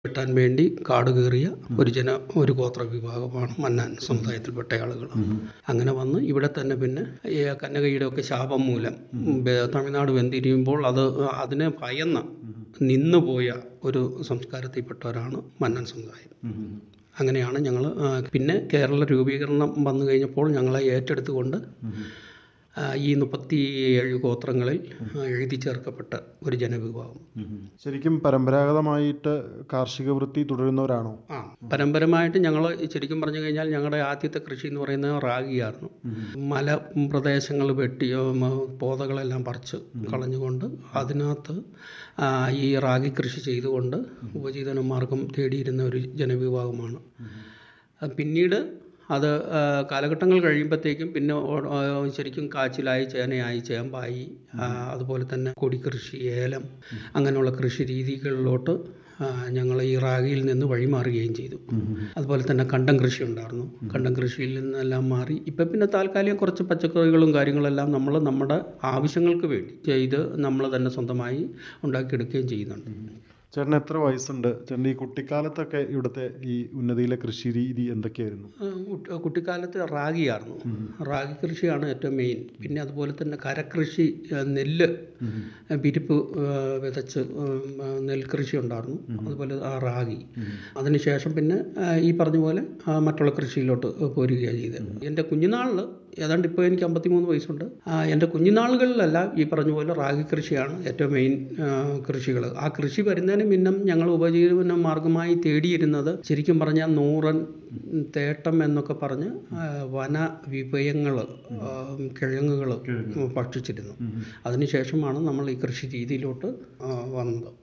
വെട്ടാൻ വേണ്ടി കാട് കയറിയ ഒരു ജന ഒരു ഗോത്ര വിഭാഗമാണ് മന്നാൻ സമുദായത്തിൽപ്പെട്ട ആളുകൾ അങ്ങനെ വന്ന് ഇവിടെ തന്നെ പിന്നെ ഈ കന്നകയുടെ ഒക്കെ ശാപം മൂലം ബെ- തമിഴ്നാട് വെന്തിരിയുമ്പോൾ അത് അതിനെ ഭയന്ന് നിന്നുപോയ ഒരു സംസ്കാരത്തിൽപ്പെട്ടവരാണ് മന്നാൻ സമുദായം അങ്ങനെയാണ് ഞങ്ങൾ പിന്നെ കേരള രൂപീകരണം വന്നു കഴിഞ്ഞപ്പോൾ ഞങ്ങളെ ഏറ്റെടുത്തുകൊണ്ട് ആ, ഈ മുപ്പത്തി ഏഴ് ഗോത്രങ്ങളിൽ ആ, എഴുതി ചേർക്കപ്പെട്ട ഒരു ജനവിഭാഗം ശരിക്കും പരമ്പരാഗതമായിട്ട് കാർഷിക വൃത്തി തുടരുന്നവരാണോ ആ പരമ്പരമായിട്ട് ഞങ്ങൾ ശരിക്കും പറഞ്ഞു കഴിഞ്ഞാൽ ഞങ്ങളുടെ ആദ്യത്തെ കൃഷി എന്ന് പറയുന്നത് റാഗിയായിരുന്നു മല പ്രദേശങ്ങൾ വെട്ടി ഉം, പോതകളെല്ലാം പറിച്ച് കളഞ്ഞുകൊണ്ട് അതിനകത്ത് ആ, ഈ റാഗി കൃഷി ചെയ്തുകൊണ്ട് ഉപജീവന മാർഗം തേടിയിരുന്ന ഒരു ജനവിഭാഗമാണ് ആ, പിന്നീട് അത് ആ, കാലഘട്ടങ്ങൾ കഴിയുമ്പോഴത്തേക്കും പിന്നെ ഓ- ആ, ശരിക്കും കാച്ചിലായി ചേനയായി ചേമ്പായി ആ, അതുപോലെ തന്നെ കൊടിക്കൃഷി ഏലം അങ്ങനെയുള്ള കൃഷി രീതികളിലോട്ട് ഞങ്ങൾ ഈ റാഗിയിൽ നിന്ന് വഴിമാറുകയും ചെയ്തു അതുപോലെ തന്നെ കണ്ടം കൃഷി ഉണ്ടായിരുന്നു കണ്ടം കൃഷിയിൽ നിന്നെല്ലാം മാറി ഇപ്പം പിന്നെ താൽക്കാലികം കുറച്ച് പച്ചക്കറികളും കാര്യങ്ങളെല്ലാം നമ്മൾ നമ്മുടെ ആവശ്യങ്ങൾക്ക് വേണ്ടി ചെയ്ത് നമ്മൾ തന്നെ സ്വന്തമായി ഉണ്ടാക്കിയെടുക്കുകയും ചെയ്യുന്നുണ്ട് ചേട്ടന് എത്ര വയസ്സുണ്ട് ചേട്ടൻ്റെ ഈ കുട്ടിക്കാലത്തൊക്കെ ഇവിടുത്തെ ഈ ഉന്നതിയിലെ കൃഷി രീതി എന്തൊക്കെയായിരുന്നു ആ, കുട്ടി- കുട്ടിക്കാലത്ത് റാഗിയായിരുന്നു റാഗി കൃഷിയാണ് ഏറ്റവും മെയിൻ പിന്നെ അതുപോലെ തന്നെ കരകൃഷി ആ, നെല്ല് ആ, വിരിപ്പ് ആ, വിതച്ച് ഉം, ആ, നെൽകൃഷി ഉണ്ടായിരുന്നു അതുപോലെ ആ റാഗി അതിനുശേഷം പിന്നെ ആ, ഈ പറഞ്ഞ പോലെ ആ, മറ്റുള്ള കൃഷിയിലോട്ട് പോരുകയാണ് ചെയ്തത് എൻ്റെ കുഞ്ഞുനാളിൽ ഏതാണ്ട് ഇപ്പോൾ എനിക്ക് അമ്പത്തിമൂന്ന് വയസ്സുണ്ട് ആ, എൻ്റെ കുഞ്ഞുനാളുകളിലെല്ലാം ഈ പറഞ്ഞ പോലെ റാഗി കൃഷിയാണ് ഏറ്റവും മെയിൻ കൃഷികൾ ആ കൃഷി വരുന്നതിന് മുന്നം ഞങ്ങൾ ഉപജീവന മാർഗമായി തേടിയിരുന്നത് ശരിക്കും പറഞ്ഞാൽ നൂറൻ ഉം, തേട്ടം എന്നൊക്കെ പറഞ്ഞ് ആ, വന വിഭയങ്ങൾ കിഴങ്ങുകൾ ഭക്ഷിച്ചിരുന്നു അതിനുശേഷമാണ് നമ്മൾ ഈ കൃഷി രീതിയിലോട്ട് ആ, വന്നത്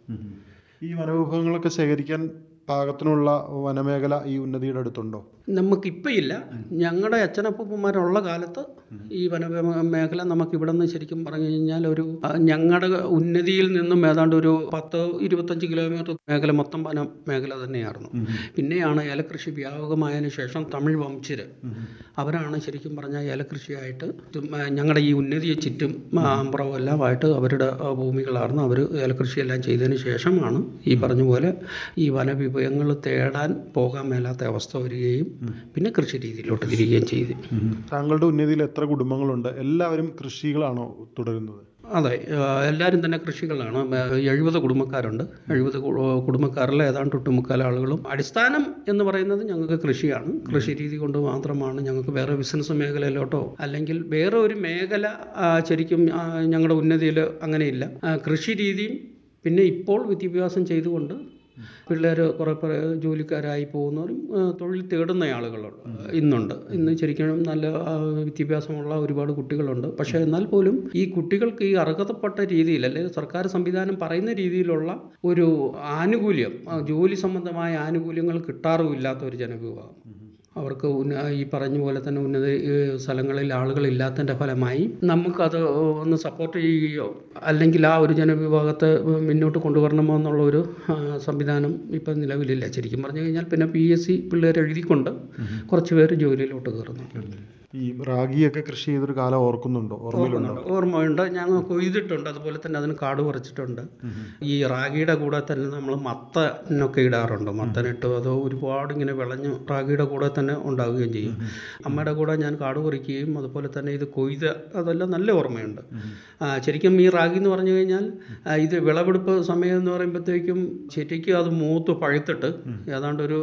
ഈ വനവിഭവങ്ങളൊക്കെ ശേഖരിക്കാൻ പാകത്തിനുള്ള വനമേഖല ഈ ഉന്നതിയുടെ അടുത്തുണ്ടോ നമുക്കിപ്പോൾ ഇല്ല ഞങ്ങളുടെ അച്ഛനപ്പൂപ്പന്മാരുള്ള കാലത്ത് ഈ വന മേഖല നമുക്ക് ഇവിടെ നിന്ന് ശരിക്കും പറഞ്ഞു കഴിഞ്ഞാൽ ഒരു ആ, ഞങ്ങളുടെ ഉന്നതിയിൽ നിന്നും ഏതാണ്ട് ഒരു പത്ത് ഇരുപത്തഞ്ച് കിലോമീറ്റർ മേഖല മൊത്തം വന മേഖല തന്നെയായിരുന്നു പിന്നെയാണ് ഏലകൃഷി വ്യാപകമായതിനു ശേഷം തമിഴ് വംശര് അവരാണ് ശരിക്കും പറഞ്ഞാൽ ഏലകൃഷിയായിട്ട് ഇത് മ- ഞങ്ങളുടെ ഈ ഉന്നതിയെ ചുറ്റും അമ്പുറവും എല്ലാമായിട്ട് അവരുടെ ആ, ഭൂമികളായിരുന്നു അവർ ഏലകൃഷിയെല്ലാം ചെയ്തതിന് ശേഷമാണ് ഈ പറഞ്ഞ പോലെ ഈ വനവിഭവങ്ങൾ തേടാൻ പോകാൻ മേലാത്ത അവസ്ഥ വരികയും പിന്നെ കൃഷി രീതിയിലോട്ട് തിരികുകയും ചെയ്തു താങ്കളുടെ ഉന്നതിയിൽ എത്ര കുടുംബങ്ങളുണ്ട് എല്ലാവരും കൃഷികളാണോ തുടരുന്നത് അതെ ആ, എല്ലാവരും തന്നെ കൃഷികളാണ് എഴുപത് കുടുംബക്കാരുണ്ട് എഴുപത് കുടുംബക്കാരിൽ ഏതാണ്ട് ഒട്ടുമുക്കാൽ ആളുകളും അടിസ്ഥാനം എന്ന് പറയുന്നത് ഞങ്ങൾക്ക് കൃഷിയാണ് കൃഷി രീതി കൊണ്ട് മാത്രമാണ് ഞങ്ങൾക്ക് വേറെ ബിസിനസ് മേഖലയിലോട്ടോ അല്ലെങ്കിൽ വേറെ ഒരു മേഖല ആ, ശരിക്കും ആ, ഞങ്ങളുടെ ഉന്നതിയിൽ അങ്ങനെയില്ല ആ, കൃഷി രീതിയും പിന്നെ ഇപ്പോൾ വിദ്യാഭ്യാസം ചെയ്തുകൊണ്ട് പിള്ളേർ കുറേ പേർ ജോലിക്കാരായി പോകുന്നവരും ആ, തൊഴിൽ തേടുന്ന ആളുകളുണ്ട് ഇന്നുണ്ട് ഇന്ന് ശരിക്കും നല്ല ആ, വിദ്യാഭ്യാസമുള്ള ഒരുപാട് കുട്ടികളുണ്ട് പക്ഷേ എന്നാൽ പോലും ഈ കുട്ടികൾക്ക് ഈ അർഹതപ്പെട്ട രീതിയിൽ അല്ലെങ്കിൽ സർക്കാർ സംവിധാനം പറയുന്ന രീതിയിലുള്ള ഒരു ആനുകൂല്യം ആ, ജോലി സംബന്ധമായ ആനുകൂല്യങ്ങൾ കിട്ടാറുമില്ലാത്ത ഒരു ജനവിഭാഗം അവർക്ക് ഉന്ന ഈ പറഞ്ഞ പോലെ തന്നെ ഉന്നത ഈ സ്ഥലങ്ങളിൽ ആളുകളില്ലാത്തതിൻ്റെ ഫലമായി നമുക്കത് ഒന്ന് സപ്പോർട്ട് ചെയ്യുകയോ അല്ലെങ്കിൽ ആ ഒരു ജനവിഭാഗത്തെ മുന്നോട്ട് കൊണ്ടുവരണമോ എന്നുള്ള ഒരു ആ, സംവിധാനം ഇപ്പം നിലവിലില്ല ശരിക്കും പറഞ്ഞു കഴിഞ്ഞാൽ പിന്നെ പി എസ് സി പിള്ളേർ എഴുതിക്കൊണ്ട് കുറച്ച് പേര് ജോലിയിലോട്ട് കയറുന്നുണ്ട് ഈ റാഗിയൊക്കെ കൃഷി ചെയ്തൊരു കാലം ഓർക്കുന്നുണ്ടോ ഓർമ്മയിലുണ്ടോ ഓർമ്മയുണ്ട് ഞങ്ങൾ കൊയ്തിട്ടുണ്ട് അതുപോലെ തന്നെ അതിന് കാട് പറിച്ചിട്ടുണ്ട് ഈ റാഗിയുടെ കൂടെ തന്നെ നമ്മൾ മത്തനൊക്കെ ഇടാറുണ്ട് മത്തനിട്ട് അത് ഒരുപാട് ഇങ്ങനെ വിളഞ്ഞ് റാഗിയുടെ കൂടെ തന്നെ ഉണ്ടാവുകയും ചെയ്യും അമ്മയുടെ കൂടെ ഞാൻ കാട് പറിക്കുകയും അതുപോലെ തന്നെ ഇത് കൊയ്ത് അതെല്ലാം നല്ല ഓർമ്മയുണ്ട് ആ, ശരിക്കും ഈ റാഗി എന്ന് പറഞ്ഞു കഴിഞ്ഞാൽ ആ, ഇത് വിളവെടുപ്പ് സമയം എന്ന് പറയുമ്പോഴത്തേക്കും ശരിക്കും അത് മൂത്ത് പഴുത്തിട്ട് ഏതാണ്ട് ഒരു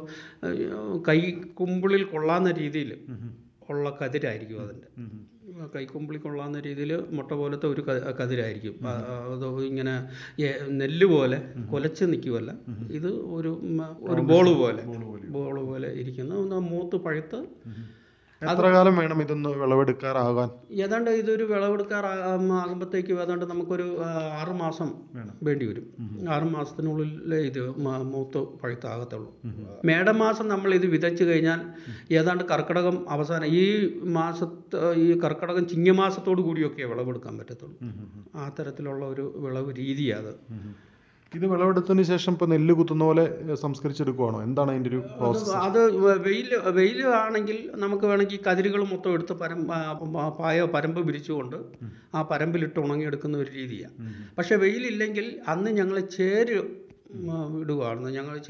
ഏഹ്, കൈ കുമ്പിളിൽ കൊള്ളാവുന്ന രീതിയിൽ ഉള്ള കതിരായിരിക്കും അതിൻ്റെ കൈക്കുമ്പിളി കൊള്ളാവുന്ന രീതിയിൽ മുട്ട പോലത്തെ ഒരു ക- കതിരായിരിക്കും ആ, ആ, അത് ഇങ്ങനെ ഏ- നെല്ല് പോലെ കുലച്ച് നിൽക്കുമല്ല ഇത് ഒരു മ, ഒരു ബോള് പോലെ ബോള് പോലെ ഇരിക്കുന്ന ഒന്ന് മൂത്ത് പഴുത്ത് എത്ര കാലം വേണം ഇതൊന്ന് വിളവെടുക്കാറാകാൻ ഏതാണ്ട് ഇതൊരു വിളവെടുക്കാറാകുമ്പോഴത്തേക്കും ഏതാണ്ട് നമുക്കൊരു ആ, ആറ് മാസം വേണ്ടി വരും ആറ് മാസത്തിനുള്ളിൽ ഇത് മ- മൂത്ത് പഴുത്താകത്തുള്ളൂ മേടമാസം നമ്മൾ ഇത് വിതച്ച് കഴിഞ്ഞാൽ ഏതാണ്ട് കർക്കിടകം അവസാനം ഈ മാസത്ത് ഈ കർക്കിടകം ചിങ്ങമാസത്തോടു കൂടിയൊക്കെ വിളവെടുക്കാൻ പറ്റത്തുള്ളൂ ആ തരത്തിലുള്ള ഒരു വിളവ് രീതിയാണ് അത് ഇത് വിളവെടുത്തതിന് ശേഷം ഇപ്പൊ നെല്ല് കുത്തുന്ന പോലെ ഏഹ്, സംസ്കരിച്ചെടുക്കുവാണോ എന്താണ് അതിന്റെ ഒരു പ്രോസസ് അത് വെയിൽ വെയിൽ ആണെങ്കിൽ നമുക്ക് വേണമെങ്കിൽ കതിരുകൾ മൊത്തം എടുത്ത് പരം ആ, ആ, പായോ പരമ്പ് വിരിച്ചുകൊണ്ട് ആ പരമ്പിലിട്ട് ഉണങ്ങിയെടുക്കുന്ന ഒരു രീതിയാണ് പക്ഷേ വെയിലില്ലെങ്കിൽ അന്ന് ഞങ്ങൾ ചേര് ഉം, ഇടുകയാണ് ഞങ്ങൾ